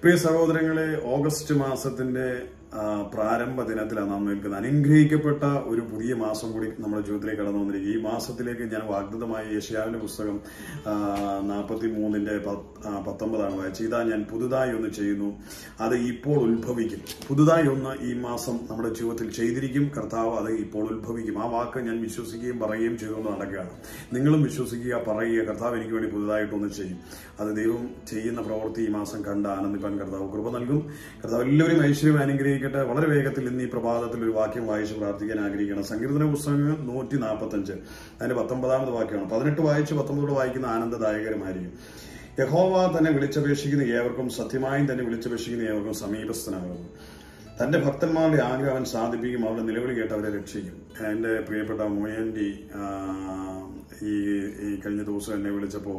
പ്രിയ സഹോദരങ്ങളെ ഓഗസ്റ്റ് മാസത്തിന്റെ ആ, പ്രാരംഭ ദിനത്തിലാണ് നാം നിൽക്കുന്നത് അനുഗ്രഹിക്കപ്പെട്ട ഒരു പുതിയ മാസം കൂടി നമ്മുടെ ജീവിതത്തിലേക്ക് കടന്നു വന്നിരിക്കും ഈ മാസത്തിലേക്ക് ഞാൻ വാഗ്ദത്തമായ യേശയാവിന്റെ പുസ്തകം നാൽപ്പത്തി മൂന്നിന്റെ പത്തൊമ്പതാണ് വായിച്ചത് ഇതാ ഞാൻ പുതുതായി ഒന്ന് ചെയ്യുന്നു അത് ഇപ്പോൾ ഉത്ഭവിക്കും പുതുതായി ഒന്ന് ഈ മാസം നമ്മുടെ ജീവിതത്തിൽ ചെയ്തിരിക്കും കർത്താവ് അത് ഇപ്പോൾ ഉത്ഭവിക്കും ആ വാക്ക് ഞാൻ വിശ്വസിക്കുകയും പറയുകയും ചെയ്തുകൊണ്ട് നടക്കുകയാണ് നിങ്ങളും വിശ്വസിക്കുക പറയുക കർത്താവ് എനിക്ക് വേണ്ടി പുതുതായിട്ടൊന്ന് ചെയ്യും അത് ദൈവം ചെയ്യുന്ന പ്രവൃത്തി ഈ മാസം കണ്ട് ആനന്ദിപ്പാൻ കർത്താവ് കൃപ നൽകും കർത്താവ് എല്ലാവരും ഐശ്വര്യം അനുഗ്രഹിക്കട്ടെ വളരെ വേഗത്തിൽ ഇന്ന് ഈ പ്രഭാതത്തിൽ ഒരു വാക്യം വായിച്ച് പ്രാർത്ഥിക്കാൻ ആഗ്രഹിക്കണം സങ്കീർത്തന പുസ്തകം നൂറ്റി നാൽപ്പത്തഞ്ച് അതിന്റെ പത്തൊമ്പതാമത് വാക്യമാണ് പതിനെട്ട് വായിച്ച് പത്തൊമ്പതോട് വായിക്കുന്ന ആനന്ദദായകരമായിരിക്കും യഹോവ തന്നെ വിളിച്ചപേക്ഷിക്കുന്ന ഏവർക്കും സത്യമായും തന്നെ വിളിച്ചപേക്ഷിക്കുന്ന ഏവർക്കും സമീപസ്ഥനാകുന്നു തന്റെ ഭക്തന്മാരുടെ ആഗ്രഹം അവൻ സാധിപ്പിക്കും അവരുടെ നിലവിളി കേട്ട് അവരെ രക്ഷിക്കും എന്റെ പ്രിയപ്പെട്ട മൊയന്റി ആ, ഈ ഈ കഴിഞ്ഞ ദിവസം എന്നെ വിളിച്ചപ്പോൾ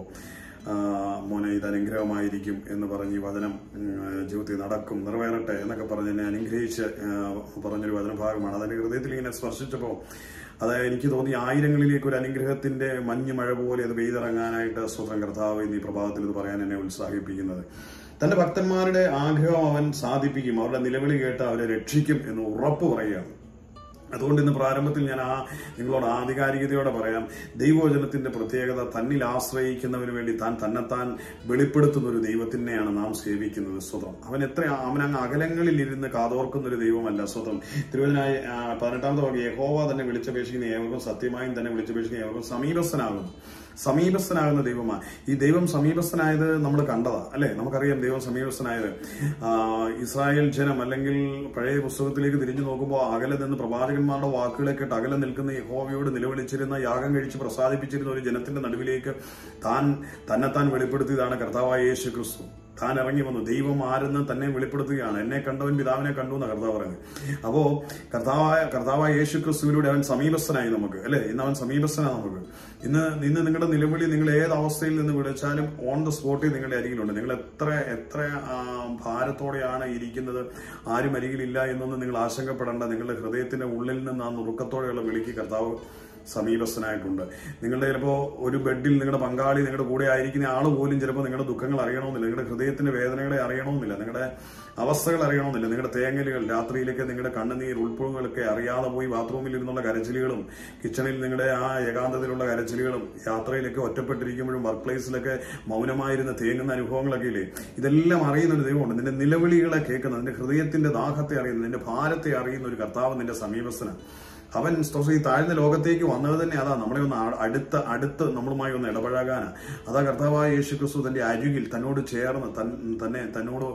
മോനെ ഇത് അനുഗ്രഹമായിരിക്കും എന്ന് പറഞ്ഞ് ഈ വചനം ഉം, ജീവിതത്തിൽ നടക്കും നിറവേറട്ടെ എന്നൊക്കെ പറഞ്ഞ് എന്നെ അനുഗ്രഹിച്ച് ആ, പറഞ്ഞൊരു വചനഭാഗമാണ് അതെന്റെ ഹൃദയത്തിൽ ഇങ്ങനെ സ്പർശിച്ചപ്പോൾ അത് എനിക്ക് തോന്നി ആയിരങ്ങളിലേക്ക് ഒരു അനുഗ്രഹത്തിന്റെ മഞ്ഞ് മഴ പോലെ അത് പെയ്തിറങ്ങാനായിട്ട് സ്വതന്ത്രം കർത്താവ് ഇന്ന് ഈ പ്രഭാതത്തിൽ ഇത് പറയാൻ എന്നെ ഉത്സാഹിപ്പിക്കുന്നത് തന്റെ ഭക്തന്മാരുടെ ആഗ്രഹം അവൻ സാധിപ്പിക്കും അവരുടെ നിലവിളി കേട്ട് അവരെ രക്ഷിക്കും എന്ന് ഉറപ്പ് പറയുകയാണ് അതുകൊണ്ട് ഇന്ന് പ്രാരംഭത്തിൽ ഞാൻ ആ നിങ്ങളോട് ആധികാരികതയോടെ പറയാം ദൈവവചനത്തിന്റെ പ്രത്യേകത തന്നിൽ ആശ്രയിക്കുന്നവന് വേണ്ടി താൻ തന്നെത്താൻ വെളിപ്പെടുത്തുന്ന ഒരു ദൈവത്തിനെയാണ് നാം സേവിക്കുന്നത് സ്വതം അവൻ എത്ര അവൻ അങ്ങ് അകലങ്ങളിൽ ഇരുന്ന് കാതോർക്കുന്ന ഒരു ദൈവമല്ല സ്വതം തിരുവചനായ ആ, പതിനെട്ടാമത്തെ വാക്യം യഹോവ തന്നെ വിളിച്ചപേക്ഷിക്കുന്ന ഏവർക്കും സത്യമായും തന്നെ വിളിച്ചപേക്ഷിക്കുന്ന ഏവർക്കും സമീപസ്ഥനാകുന്നു സമീപസ്ഥനാകുന്ന ദൈവമാണ് ഈ ദൈവം സമീപസ്ഥനായത് നമ്മൾ കണ്ടതാ അല്ലെ നമുക്കറിയാം ദൈവം സമീപസ്ഥനായത് ആ, ഇസ്രായേൽ ജനം അല്ലെങ്കിൽ പഴയ പുസ്തകത്തിലേക്ക് തിരിഞ്ഞു നോക്കുമ്പോൾ അകലെ നിന്ന് പ്രവാചകന്മാരുടെ വാക്കുകളെ കേട്ട് അകലെ നിൽക്കുന്ന യഹോവയോട് നിലവിളിച്ചിരുന്ന യാഗം കഴിച്ച് പ്രസാദിപ്പിച്ചിരുന്ന ഒരു ജനത്തിന്റെ നടുവിലേക്ക് താൻ തന്നെത്താൻ വെളിപ്പെടുത്തിയതാണ് കർത്താവായ യേശു ക്രിസ്തു താൻ ഇറങ്ങി വന്നു ദൈവം ആരെന്ന് തന്നെ വെളിപ്പെടുത്തുകയാണ് എന്നെ കണ്ടവൻ പിതാവിനെ കണ്ടു എന്ന് കർത്താവ് പറയുന്നത് അപ്പോ കർത്താവായ കർത്താവായ യേശു ക്രിസ്തുവിലൂടെ അവൻ സമീപസ്ഥനായി നമുക്ക് അല്ലെ ഇന്ന് അവൻ സമീപസ്ഥനാണ് നമുക്ക് ഇന്ന് ഇന്ന് നിങ്ങളുടെ നിലവിളി നിങ്ങൾ ഏത് അവസ്ഥയിൽ നിന്ന് വിളിച്ചാലും ഓൺ ദ സ്പോട്ടിൽ നിങ്ങളുടെ അരികിലുണ്ട് നിങ്ങൾ എത്ര എത്ര ആ, ഭാരത്തോടെയാണ് ഇരിക്കുന്നത് ആരും അരികിലില്ല എന്നൊന്നും നിങ്ങൾ ആശങ്കപ്പെടേണ്ട നിങ്ങളുടെ ഹൃദയത്തിന്റെ ഉള്ളിൽ നിന്ന് ആ നുറുക്കത്തോടെയുള്ള വിളിക്ക് കർത്താവ് സമീപസ്ഥനായിട്ടുണ്ട് നിങ്ങളുടെ ചിലപ്പോൾ ഒരു ബെഡിൽ നിങ്ങളുടെ പങ്കാളി നിങ്ങളുടെ കൂടെ ആയിരിക്കുന്ന ആൾ പോലും ചിലപ്പോൾ നിങ്ങളുടെ ദുഃഖങ്ങൾ അറിയണമെന്നില്ല നിങ്ങളുടെ ഹൃദയത്തിന്റെ വേദനകളെ അറിയണമെന്നില്ല നിങ്ങളുടെ അവസ്ഥകൾ അറിയണമെന്നില്ല നിങ്ങളുടെ തേങ്ങലുകൾ രാത്രിയിലേക്ക് നിങ്ങളുടെ കണ്ണുനീർ ഉൾപ്പുകളൊക്കെ അറിയാതെ പോയി ബാത്റൂമിൽ ഇരുന്നുള്ള കരച്ചിലുകളും കിച്ചണിൽ നിങ്ങളുടെ ആ ഏകാന്തതയിലുള്ള കരച്ചിലുകളും യാത്രയിലൊക്കെ ഒറ്റപ്പെട്ടിരിക്കുമ്പോഴും വർക്ക് പ്ലേസിലൊക്കെ മൗനമായിരുന്ന തേങ്ങുന്ന അനുഭവങ്ങളൊക്കെ ഇല്ലേ ഇതെല്ലാം അറിയുന്ന ഒരു ദൈവമുണ്ട് നിന്റെ നിലവിളികളെ കേൾക്കുന്ന നിന്റെ ഹൃദയത്തിന്റെ ദാഹത്തെ അറിയുന്ന നിന്റെ ഭാരത്തെ അറിയുന്ന ഒരു കർത്താവ് നിന്റെ സമീപസ്ഥനാണ് അവൻ സ്തോത്രം ഈ താഴ്ന്ന ലോകത്തേക്ക് വന്നത് തന്നെ അതാ നമ്മളെ ഒന്ന് ആ- അടുത്ത അടുത്ത് നമ്മളുമായി ഒന്ന് ഇടപഴകാനാ അതാ കർത്താവായ യേശു ക്രിസ്തു തന്റെ അരികിൽ തന്നോട് ചേർന്ന് തൻ- തന്നെ തന്നോട്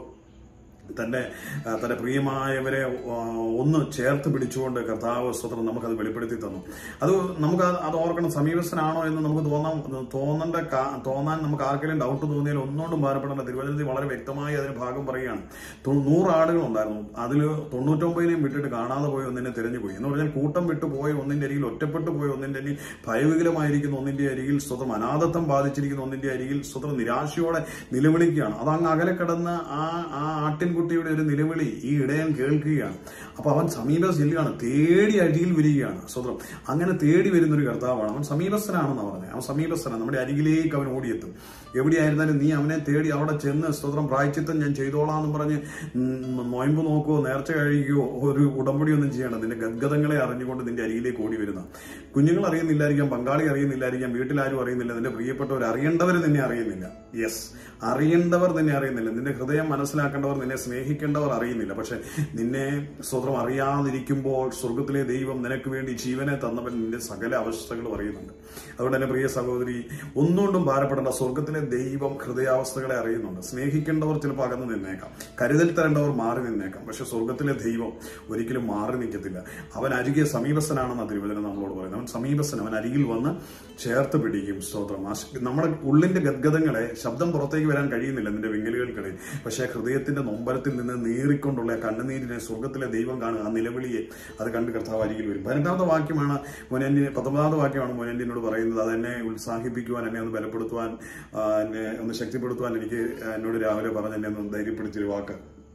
തന്റെ ആ, തന്റെ പ്രിയമായവരെ ആ, ഒന്ന് ചേർത്ത് പിടിച്ചുകൊണ്ട് കർത്താവ് സ്വതന്ത്രം നമുക്കത് വെളിപ്പെടുത്തി തന്നു അത് നമുക്ക് അത് അത് ഓർക്കണം സമീപസ്ഥനാണോ എന്ന് നമുക്ക് തോന്നാൻ തോന്നേണ്ട കാ- തോന്നാൻ നമുക്ക് ആർക്കെങ്കിലും ഡൗട്ട് തോന്നിയാൽ ഒന്നുകൊണ്ടും ഭാരപ്പെടേണ്ട തിരുവനന്തപുരത്തിൽ വളരെ വ്യക്തമായി അതിന് ഭാഗം പറയുകയാണ് തൊ- നൂറ് ആടുകൾ ഉണ്ടായിരുന്നു അതിൽ തൊണ്ണൂറ്റൊമ്പതിനെയും വിട്ടിട്ട് കാണാതെ പോയി ഒന്നിനെ തിരഞ്ഞു പോയി എന്ന് പറഞ്ഞാൽ കൂട്ടം വിട്ടു പോയി ഒന്നിന്റെ അരികിൽ ഒറ്റപ്പെട്ടു പോയി ഒന്നിന്റെ അരികിൽ ഭയവികലമായിരിക്കുന്ന ഒന്നിന്റെ അരികിൽ സ്വതം അനാഥത്വം ബാധിച്ചിരിക്കുന്ന ഒന്നിന്റെ അരികിൽ സ്വതം നിരാശയോടെ നിലവിളിക്കുകയാണ് അത് അങ്ങ് അകലെ കിടന്ന് ആ ആ ആട്ടിൻകുട്ടിയുടെ ഒരു നിലവിളി ഈ ഇടയൻ കേൾക്കുകയാണ് അപ്പൊ അവൻ സമീപ ചെല്ലുകയാണ് തേടി അരികിൽ വരികയാണ് സ്വതം അങ്ങനെ തേടി വരുന്ന ഒരു കർത്താവാണ് അവൻ സമീപസ്ഥനാണെന്ന് പറഞ്ഞത് അവൻ സമീപസ്ഥനാണ് നമ്മുടെ അരികിലേക്ക് അവൻ ഓടിയെത്തും എവിടെയായിരുന്നാലും നീ അവനെ തേടി അവിടെ ചെന്ന് സ്തോത്രം പ്രായച്ചിത്തം ഞാൻ ചെയ്തോളാം എന്ന് പറഞ്ഞ് ഉം, നൊയമ്പ് നോക്കുകയോ നേർച്ച കഴിക്കുകയോ ഒരു ഉടമ്പടി ഒന്നും ചെയ്യണം നിന്റെ ഗദ്ഗതങ്ങളെ അറിഞ്ഞുകൊണ്ട് നിന്റെ അരികിലേക്ക് ഓടി വരുന്ന കുഞ്ഞുങ്ങൾ അറിയുന്നില്ലായിരിക്കാം പങ്കാളി അറിയുന്നില്ലായിരിക്കാം വീട്ടിലാരും അറിയുന്നില്ല നിന്റെ പ്രിയപ്പെട്ടവർ അറിയേണ്ടവർ നിന്നെ അറിയുന്നില്ല യെസ് അറിയേണ്ടവർ നിന്നെ അറിയുന്നില്ല നിന്റെ ഹൃദയം മനസ്സിലാക്കേണ്ടവർ നിന്നെ സ്നേഹിക്കേണ്ടവർ അറിയുന്നില്ല പക്ഷെ നിന്നെ സ്വതന്ത്രം അറിയാതിരിക്കുമ്പോൾ സ്വർഗത്തിലെ ദൈവം നിനക്ക് വേണ്ടി ജീവനെ തന്നവൻ നിന്റെ സകല അവസ്ഥകളും അറിയുന്നുണ്ട് അതുകൊണ്ട് എന്റെ പ്രിയ സഹോദരി ഒന്നുകൊണ്ടും ഭാരപ്പെടേണ്ട സ്വർഗത്തിലെ ദൈവം ഹൃദയാവസ്ഥകളെ അറിയുന്നുണ്ട് സ്നേഹിക്കേണ്ടവർ ചിലപ്പോൾ അകന്ന് നിന്നേക്കാം കരുതൽ തരേണ്ടവർ മാറി നിന്നേക്കാം പക്ഷെ സ്വർഗത്തിലെ ദൈവം ഒരിക്കലും മാറി നിൽക്കത്തില്ല അവൻ അരികെ സമീപസ്ഥനാണെന്ന തിരുവചനം നമ്മളോട് പറയുന്നത് അവൻ സമീപസ്ഥൻ അവൻ അരികിൽ വന്ന് ചേർത്ത് പിടിക്കും സ്തോത്രം ആ ശ- നമ്മുടെ ഉള്ളിന്റെ ഗദ്ഗതങ്ങളെ ശബ്ദം പുറത്തേക്ക് വരാൻ കഴിയുന്നില്ല നിന്റെ വിങ്ങലുകൾക്കിടയിൽ പക്ഷേ ഹൃദയത്തിന്റെ നൊമ്പരത്തിൽ നിന്ന് നീറിക്കൊണ്ടുള്ള ആ കണ്ണുനീരിനെ സ്വർഗത്തിലെ ദൈവം കാണുക ആ നിലവിളിയെ അത് കണ്ട് കർത്താവ് അരികിൽ വരും പതിനെട്ടാമത്തെ വാക്യമാണ് മോനന്റി പത്തൊമ്പതാമത്തെ വാക്യമാണ് മോനന്റിനോട് പറയുന്നത് അത് എന്നെ ഉത്സാഹിപ്പിക്കുവാൻ എന്നെ ഒന്ന് ബലപ്പെടുത്തുവാൻ ആ, എന്നെ ഒന്ന് ശക്തിപ്പെടുത്തുവാൻ എനിക്ക് എന്നോട് രാവിലെ പറഞ്ഞ് എന്നെ ഒന്ന് ധൈര്യപ്പെടുത്തിയൊരു വാക്ക്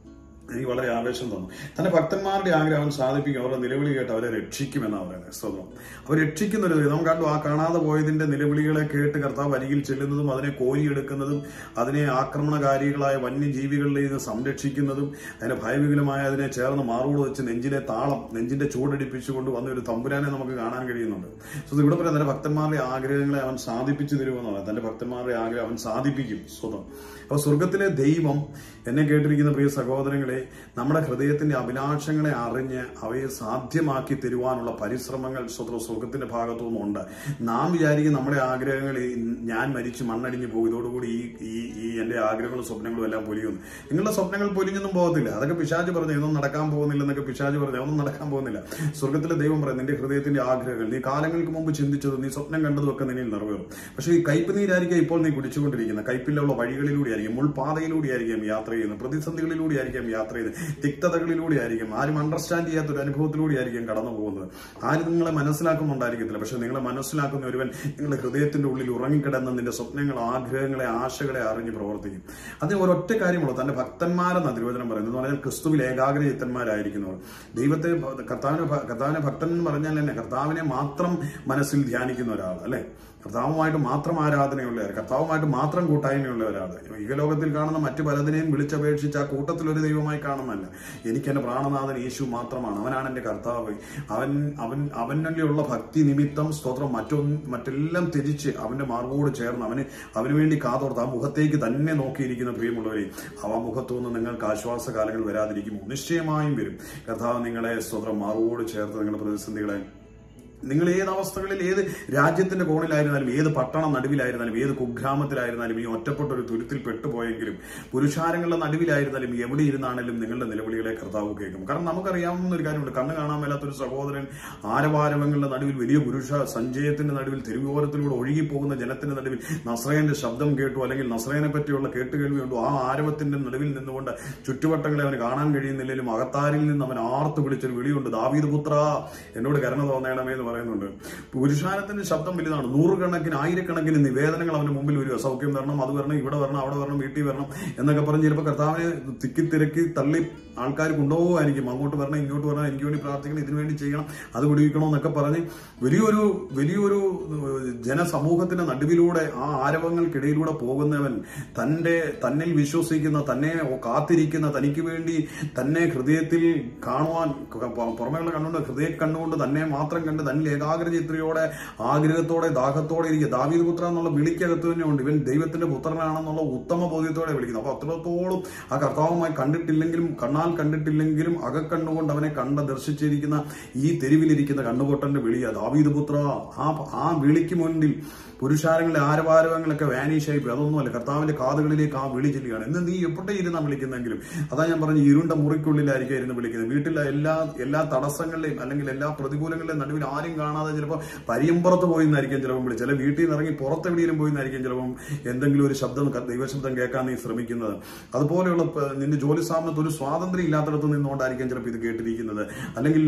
എനിക്ക് വളരെ ആവേശം തന്നു തന്റെ ഭക്തന്മാരുടെ ആഗ്രഹം അവൻ സാധിപ്പിക്കും അവരുടെ നിലവിളി കേട്ട് അവരെ രക്ഷിക്കുമെന്നാണ് പറയുന്നത് സ്തോത്രം അവർ രക്ഷിക്കുന്ന ഒരു ദൈവം നമുക്ക് കണ്ടു ആ കാണാതെ പോയതിന്റെ നിലവിളികളെ കേട്ട് കർത്താവ് അരികിൽ ചെല്ലുന്നതും അതിനെ കോരിയെടുക്കുന്നതും അതിനെ ആക്രമണകാരികളായ വന്യജീവികളിൽ നിന്ന് സംരക്ഷിക്കുന്നതും അതിന്റെ ഭയവികലമായ അതിനെ ചേർന്ന് മാറോട് വെച്ച് നെഞ്ചിലെ താളം നെഞ്ചിന്റെ ചൂടടിപ്പിച്ചുകൊണ്ട് വന്ന ഒരു തമ്പുരാനെ നമുക്ക് കാണാൻ കഴിയുന്നുണ്ട് സോ ഇവിടെ പറയാം തന്റെ ഭക്തന്മാരുടെ ആഗ്രഹങ്ങളെ അവൻ സാധിപ്പിച്ചു തരുമെന്നാണ് തന്റെ ഭക്തന്മാരുടെ ആഗ്രഹം അവൻ സാധിപ്പിക്കും സ്വതം അപ്പൊ സ്വർഗത്തിലെ ദൈവം എന്നെ കേട്ടിരിക്കുന്ന പ്രിയ സഹോദരങ്ങളെ നമ്മുടെ ഹൃദയത്തിന്റെ അഭിലാഷങ്ങളെ അറിഞ്ഞ് അവയെ സാധ്യമാക്കി തരുവാനുള്ള പരിശ്രമങ്ങൾ സ്വത്ര സ്വർഗത്തിന്റെ ഭാഗത്തു നിന്നുണ്ട് നാം വിചാരിക്കും നമ്മുടെ ആഗ്രഹങ്ങൾ ഈ ഞാൻ മരിച്ച് മണ്ണടിഞ്ഞു പോകും ഇതോടുകൂടി ഈ ഈ ഈ എന്റെ ആഗ്രഹങ്ങളും സ്വപ്നങ്ങളും എല്ലാം പൊലിയുന്നു നിങ്ങളുടെ സ്വപ്നങ്ങൾ പൊലിഞ്ഞൊന്നും പോകത്തില്ല അതൊക്കെ പിശാജ് പറഞ്ഞു ഇതൊന്നും നടക്കാൻ പോകുന്നില്ല എന്നൊക്കെ പിശാജ് പറഞ്ഞു അതൊന്നും നടക്കാൻ പോകുന്നില്ല സ്വർഗത്തിലെ ദൈവം പറയും നിന്റെ ഹൃദയത്തിന്റെ ആഗ്രഹങ്ങൾ നീ കാലങ്ങൾക്ക് മുമ്പ് ചിന്തിച്ചതും നീ സ്വപ്നം കണ്ടതും ഒക്കെ നിന്നിൽ നിറവേറും പക്ഷേ ഈ കയ്പ് നീരായിരിക്കും ഇപ്പോൾ നീ കുടിച്ചുകൊണ്ടിരിക്കുന്നത് കയ്പിലുള്ള വഴികളിലൂടെ ആയിരിക്കും മുൾപാതയിലൂടെ ആയിരിക്കും യാത്ര ചെയ്യുന്നത് പ്രതിസന്ധികളിലൂടെ ആയിരിക്കും യാത്ര ചെയ്യുന്നത് തിക്തതകളിലൂടെ ആയിരിക്കും ആരും അണ്ടർസ്റ്റാൻഡ് ചെയ്യാത്ത ഒരു അനുഭവത്തിലൂടെ ആയിരിക്കും കടന്നു പോകുന്നത് ആരും നിങ്ങളെ മനസ്സിലാക്കുന്നുണ്ടായിരിക്കത്തില്ല പക്ഷെ നിങ്ങളെ മനസ്സിലാക്കുന്ന ഒരുവൻ നിങ്ങളുടെ ഹൃദയത്തിന്റെ ഉള്ളിൽ ഉറങ്ങിക്കിടന്ന നിന്റെ സ്വപ്നങ്ങൾ ആഗ്രഹങ്ങളെ ആശകളെ അറിഞ്ഞ് പ്രവർത്തിക്കും അതിന് ഒരൊറ്റ കാര്യമുള്ളൂ തന്റെ ഭക്തന്മാരെന്ന തിരുവചനം പറയുന്നത് എന്ന് പറഞ്ഞാൽ ക്രിസ്തുവിൽ ഏകാഗ്രചിത്തന്മാരായിരിക്കുന്നവർ ദൈവത്തെ കർത്താവിനെ കർത്താവിനെ ഭക്തൻ എന്ന് പറഞ്ഞാൽ തന്നെ കർത്താവിനെ മാത്രം മനസ്സിൽ ധ്യാനിക്കുന്ന ഒരാൾ അല്ലെ കർത്താവുമായിട്ട് മാത്രം ആരാധനയുള്ളവർ കർത്താവുമായിട്ട് മാത്രം കൂട്ടായ്മയുള്ള ഒരാൾ ഈ ലോകത്തിൽ കാണുന്ന മറ്റു പലതിനെയും വിളിച്ചപേക്ഷിച്ച് ആ കൂട്ടത്തിൽ ഒരു ദൈവമായി കാണുന്നല്ല എനിക്ക് എന്റെ പ്രാണനാഥൻ യേശു മാത്രമാണ് അവനാണ് എന്റെ കർത്താവ് അവൻ അവൻ അവനിലുള്ള ഭക്തി നിമിത്തം സ്തോത്രം മറ്റൊന്ന് മറ്റെല്ലാം ത്യജിച്ച് അവന്റെ മാർഗോട് ചേർന്ന് അവന് അവന് വേണ്ടി കാതോർത്ത് ആ മുഖത്തേക്ക് തന്നെ നോക്കിയിരിക്കുന്ന പ്രിയമുള്ളവരെ അവ മുഖത്തു നിന്ന് നിങ്ങൾക്ക് ആശ്വാസകാലങ്ങൾ വരാതിരിക്കുമോ നിശ്ചയമായും വരും കർത്താവ് നിങ്ങളെ സ്തോത്രം മാർഗോട് ചേർത്ത് നിങ്ങളുടെ പ്രതിസന്ധികളെ നിങ്ങൾ ഏത് അവസ്ഥകളിൽ ഏത് രാജ്യത്തിന്റെ കോണിലായിരുന്നാലും ഏത് പട്ടണ നടുവിലായിരുന്നാലും ഏത് കുഗ്രാമത്തിലായിരുന്നാലും ഈ ഒറ്റപ്പെട്ട ഒരു തുരുത്തിൽ പെട്ടുപോയെങ്കിലും പുരുഷാരങ്ങളുടെ നടുവിലായിരുന്നാലും എവിടെ ഇരുന്നാണെങ്കിലും നിങ്ങളുടെ നിലവിളികളെ കർത്താവ് കേൾക്കും കാരണം നമുക്കറിയാവുന്ന ഒരു കാര്യമുണ്ട് കണ്ണ് കാണാൻ മേലാത്തൊരു സഹോദരൻ ആരവാരവങ്ങളുടെ നടുവിൽ വലിയ പുരുഷ സഞ്ചയത്തിന്റെ നടുവിൽ തെരുവോരത്തിലൂടെ ഒഴുകിപ്പോകുന്ന ജനത്തിന്റെ നടുവിൽ നസ്രയന്റെ ശബ്ദം കേട്ടു അല്ലെങ്കിൽ നസ്രയനെ പറ്റിയുള്ള കേട്ടുകേൾവിയുണ്ടോ ആ ആരവത്തിന്റെ നടുവിൽ നിന്നുകൊണ്ട് ചുറ്റുവട്ടങ്ങളെ അവന് കാണാൻ കഴിയുന്നില്ലെങ്കിലും അകത്താരിൽ നിന്ന് അവൻ ആർത്തു വിളിച്ചൊരു വിളിയുണ്ട് ദാവീദ് പുത്ര എന്നോട് കരുണ തോന്നണമേ എന്ന് പറയുന്നുണ്ട് പുരുഷാരത്തിന്റെ ശബ്ദം വലുതാണ് നൂറുകണക്കിന് ആയിരക്കണക്കിന് നിവേദനങ്ങൾ അവന്റെ മുമ്പിൽ വരിക സൗഖ്യം വരണം അത് വരണം ഇവിടെ വരണം അവിടെ വരണം വീട്ടിൽ വരണം എന്നൊക്കെ പറഞ്ഞ് ചിലപ്പോൾ കർത്താവിനെ തിക്കി തിരക്കി തള്ളി ആൾക്കാർ കൊണ്ടുപോകുമായിരിക്കും അങ്ങോട്ട് വരണം ഇങ്ങോട്ട് വരണം എനിക്ക് വേണ്ടി പ്രാർത്ഥിക്കണം ഇതിനു വേണ്ടി ചെയ്യണം അത് വിടുവിക്കണം എന്നൊക്കെ പറഞ്ഞ് വലിയൊരു വലിയൊരു ജനസമൂഹത്തിന്റെ നടുവിലൂടെ ആ ആരവങ്ങൾക്കിടയിലൂടെ പോകുന്നവൻ തന്റെ തന്നിൽ വിശ്വസിക്കുന്ന തന്നെ കാത്തിരിക്കുന്ന തനിക്ക് വേണ്ടി തന്നെ ഹൃദയത്തിൽ കാണുവാൻ പുറമേയുള്ള കണ്ണുകൊണ്ട് ഹൃദയ കണ്ണുകൊണ്ട് തന്നെ മാത്രം കണ്ട് തന്നിൽ ഏകാഗ്രചിത്രയോടെ ആഗ്രഹത്തോടെ ദാഹത്തോടെ ഇരിക്കുക ദാവീദ് പുത്ര എന്നുള്ള വിളിക്കകത്ത് തന്നെയുണ്ട് ഇവൻ ദൈവത്തിന്റെ പുത്രനാണെന്നുള്ള ഉത്തമ ബോധ്യത്തോടെ വിളിക്കുന്നു അപ്പൊ അത്രത്തോളം ആ കർത്താവുമായി കണ്ടിട്ടില്ലെങ്കിലും കണ്ണാൽ കണ്ടിട്ടില്ലെങ്കിലും അകക്കണ്ണുകൊണ്ട് അവനെ കണ്ട ദർശിച്ചിരിക്കുന്ന ഈ തെരുവിലിരിക്കുന്ന കണ്ണുപൊട്ടന്റെ വിളിയ ദാവീദ് പുത്ര ആ ആ വിളിക്ക് മുൻപിൽ പുരുഷാരങ്ങളെ ആരവാരവങ്ങളൊക്കെ വാനീഷായി പോയി അതൊന്നുമല്ല കർത്താവിന്റെ കാതുകളിലേക്ക് ആ വിളി ചെല്ലുകയാണ് ഇന്ന് നീ എവിടെ ഇരുന്നാ വിളിക്കുന്നെങ്കിലും അതാ ഞാൻ പറഞ്ഞു ഇരുണ്ട മുറിക്കുള്ളിലായിരിക്കും ഇരുന്ന് വിളിക്കുന്നത് വീട്ടിലെ എല്ലാ എല്ലാ തടസ്സങ്ങളിലെയും അല്ലെങ്കിൽ എല്ലാ പ്രതികൂലങ്ങളുടെയും നടുവിൽ ആരും കാണാതെ ചിലപ്പോൾ പരിയമ്പുറത്ത് പോയി എന്നായിരിക്കും ചിലപ്പോൾ വിളി ചില വീട്ടിൽ നിന്ന് ഇറങ്ങി പുറത്തെവിടെയും പോയി എന്നായിരിക്കും ചിലപ്പം എന്തെങ്കിലും ഒരു ശബ്ദം ദൈവശബ്ദം കേൾക്കാൻ നീ ശ്രമിക്കുന്നത് അതുപോലെയുള്ള നിന്റെ ജോലി സ്ഥാപനത്തിൽ ഒരു സ്വാതന്ത്ര്യം ഇല്ലാത്തടത്ത് നിന്നുകൊണ്ടായിരിക്കും ചിലപ്പോൾ ഇത് കേട്ടിരിക്കുന്നത് അല്ലെങ്കിൽ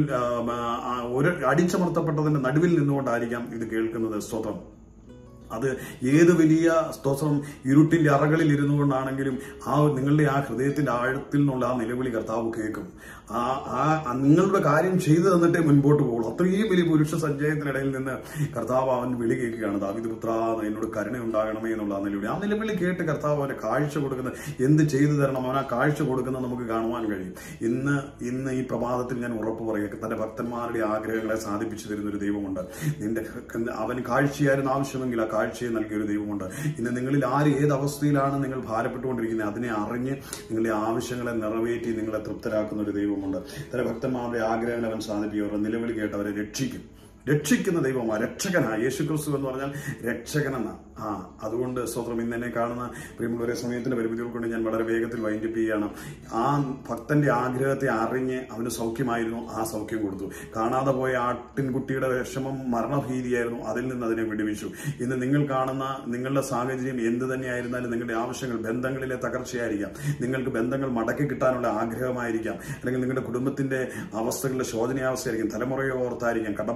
ഒരു അടിച്ചമർത്തപ്പെട്ടതിന്റെ നടുവിൽ നിന്നുകൊണ്ടായിരിക്കാം ഇത് കേൾക്കുന്നത് സ്തോത്രം അത് ഏത് വലിയ സ്തോത്രം ഇരുട്ടിന്റെ അറകളിൽ ഇരുന്നു കൊണ്ടാണെങ്കിലും ആ നിങ്ങളുടെ ആ ഹൃദയത്തിന്റെ ആഴത്തിൽ നിന്നുള്ള ആ നിലവിളി കർത്താവ് കേൾക്കും ആ ആ നിങ്ങളുടെ കാര്യം ചെയ്തു തന്നിട്ടേ മുൻപോട്ട് പോകുള്ളൂ അത്രയും വലിയ പുരുഷ സഞ്ചയത്തിനിടയിൽ നിന്ന് കർത്താവ് അവൻ വിളി കേൾക്കുകയാണ് ദാവിദ് പുത്ര എന്നോട് കരുണ ഉണ്ടാകണമേ എന്നുള്ള ആ നിലവിളി ആ നിലവിളി കേട്ട് കർത്താവ് അവന് കാഴ്ച കൊടുക്കുന്നത് എന്ത് ചെയ്തു തരണം അവൻ ആ കാഴ്ച കൊടുക്കുന്നത് നമുക്ക് കാണുവാൻ കഴിയും ഇന്ന് ഇന്ന് ഈ പ്രഭാതത്തിൽ ഞാൻ ഉറപ്പ് പറയുക തന്റെ ഭക്തന്മാരുടെ ആഗ്രഹങ്ങളെ സാധിപ്പിച്ചു തരുന്ന ഒരു ദൈവമുണ്ട് നിന്റെ അവൻ കാഴ്ചയായിരുന്നു ആവശ്യമെങ്കിൽ ആ കാഴ്ചയെ നൽകിയ ഒരു ദൈവമുണ്ട് ഇന്ന് നിങ്ങളിൽ ആര് ഏത് അവസ്ഥയിലാണ് നിങ്ങൾ ഭാരപ്പെട്ടുകൊണ്ടിരിക്കുന്നത് അതിനെ അറിഞ്ഞ് നിങ്ങളുടെ ആവശ്യങ്ങളെ നിറവേറ്റി നിങ്ങളെ തൃപ്തരാക്കുന്ന ഒരു ദൈവമുണ്ട് തന്റെ ഭക്തന്മാരുടെ ആഗ്രഹങ്ങൾ അവൻ സാധിപ്പിക്കും അവരുടെ നിലവിളി കേട്ട് അവരെ രക്ഷിക്കും രക്ഷിക്കുന്ന ദൈവമാ രക്ഷകനാ യേശു ക്രിസ്തു എന്ന് പറഞ്ഞാൽ രക്ഷകനെന്ന ആ അതുകൊണ്ട് സ്വത്രം ഇന്ന് എന്നെ കാണുന്ന പ്രിയമുള്ളവരെ സമയത്തിന്റെ പരിമിതികൾ കൊണ്ട് ഞാൻ വളരെ വേഗത്തിൽ വൈൻഡപ്പ് ചെയ്യുകയാണ് ആ ഭക്തന്റെ ആഗ്രഹത്തെ അറിഞ്ഞ് അവന് സൗഖ്യമായിരുന്നു ആ സൗഖ്യം കൊടുത്തു കാണാതെ പോയ ആട്ടിൻകുട്ടിയുടെ വിഷമം മരണഭീതിയായിരുന്നു അതിൽ നിന്ന് അതിനെ വിടുവിച്ചു ഇന്ന് നിങ്ങൾ കാണുന്ന നിങ്ങളുടെ സാഹചര്യം എന്ത് തന്നെയായിരുന്നാലും നിങ്ങളുടെ ആവശ്യങ്ങൾ ബന്ധങ്ങളിലെ തകർച്ചയായിരിക്കാം നിങ്ങൾക്ക് ബന്ധങ്ങൾ മടക്കി കിട്ടാനുള്ള ആഗ്രഹമായിരിക്കാം അല്ലെങ്കിൽ നിങ്ങളുടെ കുടുംബത്തിന്റെ അവസ്ഥകളുടെ ശോചനീയാവസ്ഥയായിരിക്കും തലമുറയെ ഓർത്തായിരിക്കാം കടഭാരത്തെ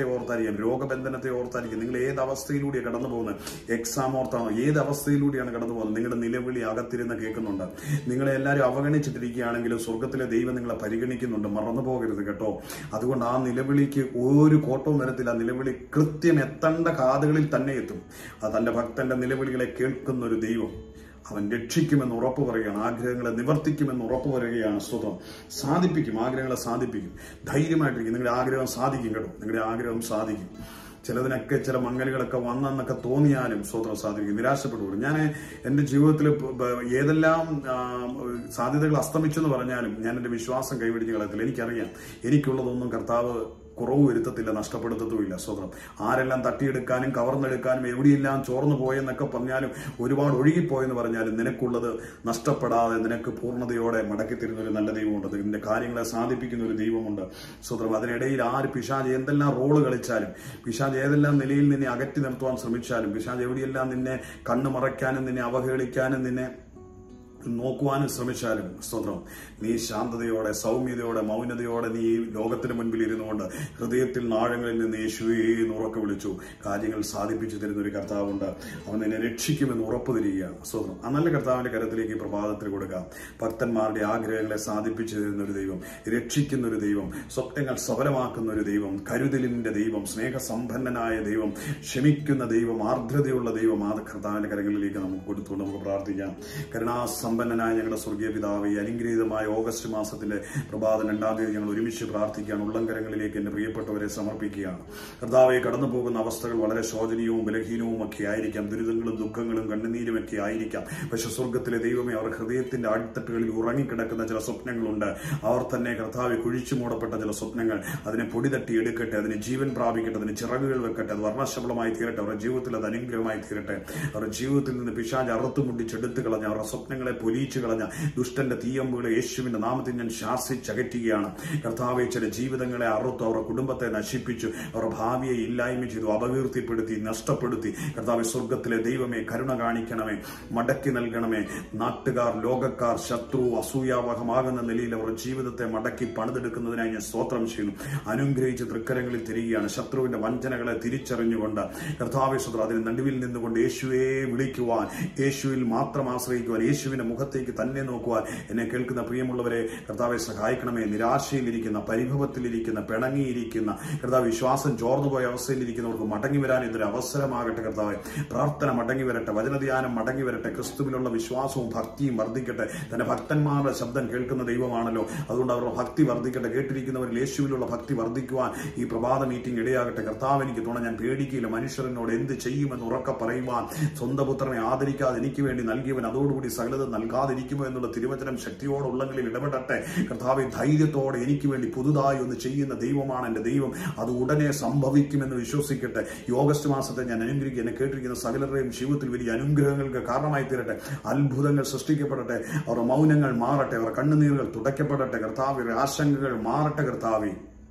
ഓർത്തായിരിക്കും രോഗബന്ധനത്തെ ഓർത്തായിരിക്കും നിങ്ങൾ ഏത് അവസ്ഥയിലൂടെയാണ് കടന്നു പോകുന്നത് എക്സാം ഓർത്താണോ ഏത് അവസ്ഥയിലൂടെയാണ് കടന്നു പോകുന്നത് നിങ്ങളുടെ നിലവിളി അകത്തിരുന്ന് കേൾക്കുന്നുണ്ട് നിങ്ങളെ എല്ലാവരും അവഗണിച്ചിട്ടിരിക്കുകയാണെങ്കിലും സ്വർഗത്തിലെ ദൈവം നിങ്ങളെ പരിഗണിക്കുന്നുണ്ട് മറന്നു പോകരുത് കേട്ടോ അതുകൊണ്ട് ആ നിലവിളിക്ക് ഒരു കോട്ടവും വരത്തില്ല ആ നിലവിളി കൃത്യം എത്തേണ്ട കാതുകളിൽ തന്നെ എത്തും ആ തന്റെ ഭക്തന്റെ നിലവിളികളെ കേൾക്കുന്ന ഒരു ദൈവം അവൻ രക്ഷിക്കുമെന്ന് ഉറപ്പ് പറയുകയാണ് ആഗ്രഹങ്ങളെ നിവർത്തിക്കുമെന്ന് ഉറപ്പ് പറയുകയാണ് സ്തോത്രം സാധിപ്പിക്കും ആഗ്രഹങ്ങളെ സാധിപ്പിക്കും ധൈര്യമായിട്ടിരിക്കും നിങ്ങളുടെ ആഗ്രഹം സാധിക്കും കേട്ടോ നിങ്ങളുടെ ആഗ്രഹം സാധിക്കും ചിലതിനൊക്കെ ചില മങ്ങലുകളൊക്കെ വന്നെന്നൊക്കെ തോന്നിയാലും സ്വതന്ത്രം സാധിക്കും നിരാശപ്പെട്ടു ഞാൻ എൻ്റെ ജീവിതത്തിൽ ഏതെല്ലാം ആ, സാധ്യതകൾ അസ്തമിച്ചു എന്ന് പറഞ്ഞാലും ഞാൻ എൻ്റെ വിശ്വാസം കൈവിടിഞ്ഞ് കളയത്തില്ല എനിക്കറിയാം എനിക്കുള്ളതൊന്നും കർത്താവ് കുറവ് വരുത്തത്തില്ല നഷ്ടപ്പെടുത്തത്തുമില്ല സ്വതന്ത്രം ആരെല്ലാം തട്ടിയെടുക്കാനും കവർന്നെടുക്കാനും എവിടെയെല്ലാം ചോർന്നു പോയെന്നൊക്കെ പറഞ്ഞാലും ഒരുപാട് ഒഴുകിപ്പോയെന്ന് പറഞ്ഞാലും നിനക്കുള്ളത് നഷ്ടപ്പെടാതെ നിനക്ക് പൂർണ്ണതയോടെ മടക്കി തരുന്ന ഒരു നല്ല ദൈവമുണ്ട് നിന്റെ കാര്യങ്ങളെ സാധിപ്പിക്കുന്ന ഒരു ദൈവമുണ്ട് സ്വതന്ത്രം അതിനിടയിൽ ആര് പിശാജ് എന്തെല്ലാം റോള് കളിച്ചാലും പിശാജ് ഏതെല്ലാം നിലയിൽ നിന്നെ അകറ്റി നിർത്തുവാൻ ശ്രമിച്ചാലും പിശാജ് എവിടെയെല്ലാം നിന്നെ കണ്ണു മറയ്ക്കാനും നിന്നെ അവഹേളിക്കാനും നിന്നെ നോക്കുവാനും ശ്രമിച്ചാലും സ്തോത്രം നീ ശാന്തതയോടെ സൗമ്യതയോടെ മൗനതയോടെ നീ ഈ ലോകത്തിന് മുൻപിൽ ഇരുന്നുകൊണ്ട് ഹൃദയത്തിൽ നാഴങ്ങളിൽ നിന്ന് യേശുവേ എന്ന് ഉറക്കെ വിളിച്ചു കാര്യങ്ങൾ സാധിപ്പിച്ചു തരുന്ന ഒരു കർത്താവുണ്ട് അവൻ നിന്നെ രക്ഷിക്കുമെന്ന് ഉറപ്പ് തരികയാണ് സ്തോത്രം ആ നല്ല കർത്താവിന്റെ കരത്തിലേക്ക് ഈ പ്രഭാതത്തിൽ കൊടുക്കാം ഭക്തന്മാരുടെ ആഗ്രഹങ്ങളെ സാധിപ്പിച്ചു തരുന്ന ഒരു ദൈവം രക്ഷിക്കുന്ന ഒരു ദൈവം സ്വപ്നങ്ങൾ സഫലമാക്കുന്ന ഒരു ദൈവം കരുതലിന്റെ ദൈവം സ്നേഹസമ്പന്നനായ ദൈവം ക്ഷമിക്കുന്ന ദൈവം ആർദ്രതയുള്ള ദൈവം ആ കർത്താവിന്റെ കരങ്ങളിലേക്ക് നമുക്ക് കൊടുത്തുകൊണ്ട് നമുക്ക് പ്രാർത്ഥിക്കാം കരുണാസമ്പന്നനായ ഞങ്ങളുടെ സ്വർഗീയ പിതാവ് ഈ അനുഗ്രഹീതമായ ഓഗസ്റ്റ് മാസത്തിന്റെ പ്രഭാതം രണ്ടാം തീയതി ഞങ്ങൾ ഒരുമിച്ച് പ്രാർത്ഥിക്കുകയാണ് ഉള്ളംകരങ്ങളിലേക്ക് എന്റെ പ്രിയപ്പെട്ടവരെ സമർപ്പിക്കുകയാണ് കർത്താവെ കടന്നു പോകുന്ന അവസ്ഥകൾ വളരെ ശോചനീയവും ബലഹീനവും ഒക്കെ ആയിരിക്കാം ദുരിതങ്ങളും ദുഃഖങ്ങളും കണ്ണുനീരും ഒക്കെ ആയിരിക്കാം പക്ഷെ സ്വർഗത്തിലെ ദൈവമേ അവർ ഹൃദയത്തിന്റെ അടിത്തട്ടുകളിൽ ഉറങ്ങിക്കിടക്കുന്ന ചില സ്വപ്നങ്ങളുണ്ട് അവർ തന്നെ കർത്താവെ കുഴിച്ചു മൂടപ്പെട്ട ചില സ്വപ്നങ്ങൾ അതിനെ പൊടി തട്ടി എടുക്കട്ടെ അതിന് ജീവൻ പ്രാപിക്കട്ടെ അതിന് ചിറകുകൾ വെക്കട്ടെ അത് വർണ്ണശബളമായി തീരട്ടെ അവരുടെ ജീവിതത്തിൽ അത് അനുഗ്രഹമായി തീരട്ടെ അവരുടെ ജീവിതത്തിൽ നിന്ന് പിശാജ് അറുത്തുമുട്ടിച്ചെടുത്ത് കളഞ്ഞ അവരുടെ സ്വപ്നങ്ങളെ പൊലിയിച്ചു കളഞ്ഞ ദുഷ്ടന്റെ തീയമ്പുകളെ യേശുവിന്റെ നാമത്തിൽ ഞാൻ ശാസിച്ചകറ്റുകയാണ് കർത്താവെ ചില ജീവിതങ്ങളെ അറുത്തു അവരുടെ കുടുംബത്തെ നശിപ്പിച്ചു അവരുടെ ഭാവിയെ ഇല്ലായ്മ ചെയ്തു അപകീർത്തിപ്പെടുത്തി നഷ്ടപ്പെടുത്തി കർത്താവ് സ്വർഗത്തിലെ ദൈവമേ കരുണ കാണിക്കണമേ മടക്കി നൽകണമേ നാട്ടുകാർ ലോകക്കാർ ശത്രു അസൂയാവഹമാകുന്ന നിലയിൽ അവരുടെ ജീവിതത്തെ മടക്കി പണിതെടുക്കുന്നതിനായി ഞാൻ സ്തോത്രം ചെയ്യുന്നു അനുഗ്രഹിച്ച് തൃക്കരങ്ങളിൽ തിരികെയാണ് ശത്രുവിന്റെ വഞ്ചനകളെ തിരിച്ചറിഞ്ഞുകൊണ്ട് കർത്താവെ സ്വത്ര അതിന് നടുവിൽ നിന്നുകൊണ്ട് യേശുവെ വിളിക്കുവാൻ യേശുവിൽ മാത്രം ആശ്രയിക്കുവാൻ യേശുവിന്റെ മുഖത്തേക്ക് തന്നെ നോക്കുവാൻ എന്നെ കേൾക്കുന്ന പ്രിയമുള്ളവരെ കർത്താവെ സഹായിക്കണമേ നിരാശയിലിരിക്കുന്ന പരിഭവത്തിലിരിക്കുന്ന പിണങ്ങിയിരിക്കുന്ന കർത്താവ് വിശ്വാസം ചോർന്നുപോയ അവസ്ഥയിലിരിക്കുന്നവർക്ക് മടങ്ങി വരാൻ ഇതൊരു അവസരമാകട്ടെ കർത്താവെ പ്രാർത്ഥന മടങ്ങി വരട്ടെ വചനധ്യാനം മടങ്ങി വരട്ടെ ക്രിസ്തുവിലുള്ള വിശ്വാസവും ഭക്തിയും വർദ്ധിക്കട്ടെ തന്റെ ഭക്തന്മാരുടെ ശബ്ദം കേൾക്കുന്ന ദൈവമാണല്ലോ അതുകൊണ്ട് അവരുടെ ഭക്തി വർദ്ധിക്കട്ടെ കേട്ടിരിക്കുന്നവരിൽ യേശുവിലുള്ള ഭക്തി വർദ്ധിക്കുവാൻ ഈ പ്രഭാത മീറ്റിംഗ് ഇടയാകട്ടെ കർത്താവ് എനിക്ക് തുണ ഞാൻ പേടിക്കില്ല മനുഷ്യരനോട് എന്ത് ചെയ്യുമെന്ന് ഉറക്കെ പറയുവാൻ സ്വന്തം പുത്രനെ ആദരിക്കാതെ എനിക്ക് വേണ്ടി നൽകിയവൻ അതോടുകൂടി സകലത നൽകാതിരിക്കുമോ എന്നുള്ള തിരുവചനം ശക്തിയോടെ ഉള്ളങ്ങളിൽ ഇടപെടട്ടെ കർത്താവ് ധൈര്യത്തോടെ എനിക്ക് വേണ്ടി പുതുതായി ഒന്ന് ചെയ്യുന്ന ദൈവമാണ് എന്റെ ദൈവം അത് ഉടനെ സംഭവിക്കുമെന്ന് വിശ്വസിക്കട്ടെ ഈ ഓഗസ്റ്റ് മാസത്തെ ഞാൻ അനുഗ്രഹിക്കുക എന്നെ കേട്ടിരിക്കുന്ന സകലരുടെയും ജീവിതത്തിൽ വലിയ അനുഗ്രഹങ്ങൾക്ക് കാരണമായി തീരട്ടെ അത്ഭുതങ്ങൾ സൃഷ്ടിക്കപ്പെടട്ടെ അവരുടെ മൗനങ്ങൾ മാറട്ടെ അവരുടെ കണ്ണുനീരുകൾ തുടയ്ക്കപ്പെടട്ടെ കർത്താവിന്റെ ആശങ്കകൾ മാറട്ടെ കർത്താവി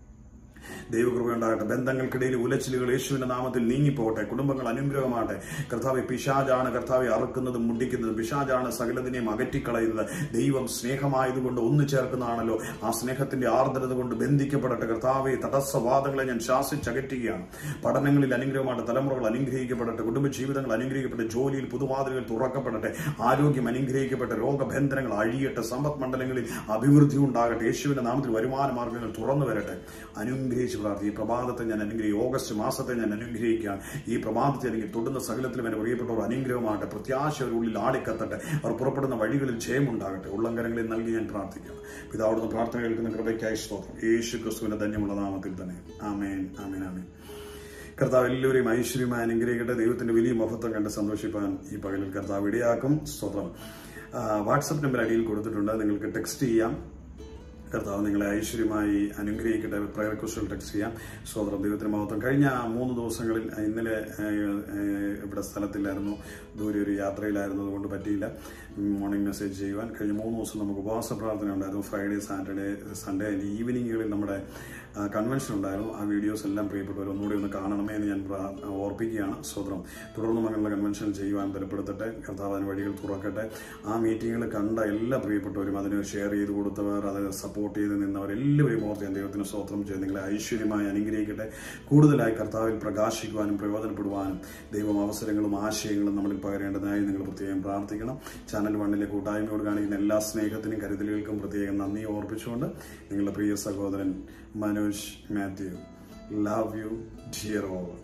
ദൈവകൃപയുണ്ടാകട്ടെ ബന്ധങ്ങൾക്കിടയിൽ ഉലച്ചിലുകൾ യേശുവിന്റെ നാമത്തിൽ നീങ്ങിപ്പോകട്ടെ കുടുംബങ്ങൾ അനുഗ്രഹമാകട്ടെ കർത്താവ് പിശാജാണ് കർത്താവെ അറുക്കുന്നതും മുണ്ടിക്കുന്നതും പിശാജാണ് സകലതിനെയും അകറ്റിക്കളയുന്നത് ദൈവം സ്നേഹമായതുകൊണ്ട് ഒന്നു ചേർക്കുന്നതാണല്ലോ ആ സ്നേഹത്തിന്റെ ആർദ്രത കൊണ്ട് ബന്ധിക്കപ്പെടട്ടെ കർത്താവെ തടസ്സവാദങ്ങളെ ഞാൻ ശാസിച്ചകറ്റുകയാണ് പഠനങ്ങളിൽ അനുഗ്രഹമാകട്ടെ തലമുറകൾ അനുഗ്രഹിക്കപ്പെടട്ടെ കുടുംബജീവിതങ്ങൾ അനുഗ്രഹിക്കപ്പെടട്ടെ ജോലിയിൽ പുതുവാതിലുകൾ തുറക്കപ്പെടട്ടെ ആരോഗ്യം അനുഗ്രഹിക്കപ്പെട്ടെ രോഗബന്ധനങ്ങൾ അഴിയട്ടെ സമ്പദ് മണ്ഡലങ്ങളിൽ അഭിവൃദ്ധി ഉണ്ടാകട്ടെ യേശുവിന്റെ നാമത്തിൽ വരുമാന മാർഗങ്ങൾ തുറന്നു വരട്ടെ അനുഗ്രഹിച്ച് പ്രാർത്ഥി ഈ പ്രഭാതത്തെ ഞാൻ അനുഗ്രഹിക്കും ഓഗസ്റ്റ് മാസത്തെ ഞാൻ അനുഗ്രഹിക്കുകയാണ് ഈ പ്രഭാതത്തെ എനിക്ക് തൊടുന്ന സകലത്തിലും എന്റെ പ്രിയപ്പെട്ടവർ അനുഗ്രഹമാകട്ടെ പ്രത്യാശ ഒരു ഉള്ളിൽ ആടിക്കത്തട്ടെ അവർ പുറപ്പെടുന്ന വഴികളിൽ ജയമുണ്ടാകട്ടെ ഉള്ളങ്കരങ്ങളിൽ നൽകി ഞാൻ പ്രാർത്ഥിക്കാം പിതാവിടുന്ന് പ്രാർത്ഥന കേൾക്കുന്ന കൃപയ്ക്കായി സ്തോത്രം യേശു ക്രിസ്തുവിന്റെ ധന്യമുള്ള നാമത്തിൽ തന്നെ ആമേൻ ആമേൻ ആമേൻ കർത്താവ് എല്ലാവരെയും ഐശ്വര്യമായി അനുഗ്രഹിക്കട്ടെ ദൈവത്തിന്റെ വലിയ മഹത്വം കണ്ട് സന്തോഷിപ്പാൻ ഈ പകലിൽ കർത്താവ് ഇടയാക്കും സ്തോത്രം ആ, വാട്സപ്പ് നമ്പർ അടിയിൽ കൊടുത്തിട്ടുണ്ട് നിങ്ങൾക്ക് ടെക്സ്റ്റ് ചെയ്യാം കർത്താവ് നിങ്ങളെ ഐശ്വര്യമായി അനുഗ്രഹിക്കട്ടെ പ്രയർ റിക്വസ്റ്റുകൾ ടെക്സ്റ്റ് ചെയ്യാം സ്വതന്ത്രം ദൈവത്തിന് മഹത്വം കഴിഞ്ഞ മൂന്ന് ദിവസങ്ങളിൽ ആ, ഇന്നലെ ആ, ആ, ഇവിടെ സ്ഥലത്തില്ലായിരുന്നു ദൂരെ ഒരു യാത്രയിലായിരുന്നു അതുകൊണ്ട് പറ്റിയില്ല മോർണിംഗ് മെസ്സേജ് ചെയ്യുവാൻ കഴിഞ്ഞ മൂന്ന് ദിവസം നമുക്ക് ഉപവാസ പ്രാർത്ഥന ഉണ്ടായിരുന്നു ഫ്രൈഡേ സാറ്റർഡേ സൺഡേ ഈവനിങ്ങുകളിൽ നമ്മുടെ കൺവെൻഷൻ ഉണ്ടായിരുന്നു ആ വീഡിയോസ് എല്ലാം പ്രിയപ്പെട്ടവർ ഒന്നുകൂടി ഒന്ന് കാണണമേ എന്ന് ഞാൻ പ്രാ- ഓർപ്പിക്കുകയാണ് സ്വതന്ത്രം തുടർന്നും അങ്ങനെയുള്ള കൺവെൻഷൻ ചെയ്യുവാൻ ബലപ്പെടുത്തട്ടെ കർത്താവ് അതിന് വഴികൾ തുറക്കട്ടെ ആ മീറ്റിങ്ങുകൾ കണ്ട എല്ലാ പ്രിയപ്പെട്ടവരും അതിന് ഷെയർ ചെയ്ത് കൊടുത്തവർ അത് സപ്പോർട്ട് ചെയ്ത് നിന്നവർ എല്ലാവരും ഓർത്ത് ഞാൻ ദൈവത്തിന് സ്വത്രം ചെയ്ത് നിങ്ങളെ ഐശ്വര്യമായി അനുഗ്രഹിക്കട്ടെ കൂടുതലായി കർത്താവിൽ പ്രകാശിക്കുവാനും പ്രയോജനപ്പെടുവാനും ദൈവം അവസരങ്ങളും ആശയങ്ങളും നമ്മളിൽ പകരേണ്ടതായി നിങ്ങൾ പ്രത്യേകം പ്രാർത്ഥിക്കണം ചാനൽ വണ്ണിലെ കൂട്ടായ്മയോട് കാണിക്കുന്ന എല്ലാ സ്നേഹത്തിനും കരുതലുകൾക്കും പ്രത്യേകം നന്ദി ഓർപ്പിച്ചുകൊണ്ട് നിങ്ങളുടെ പ്രിയ സഹോദരൻ Manoj Mathew love you dear over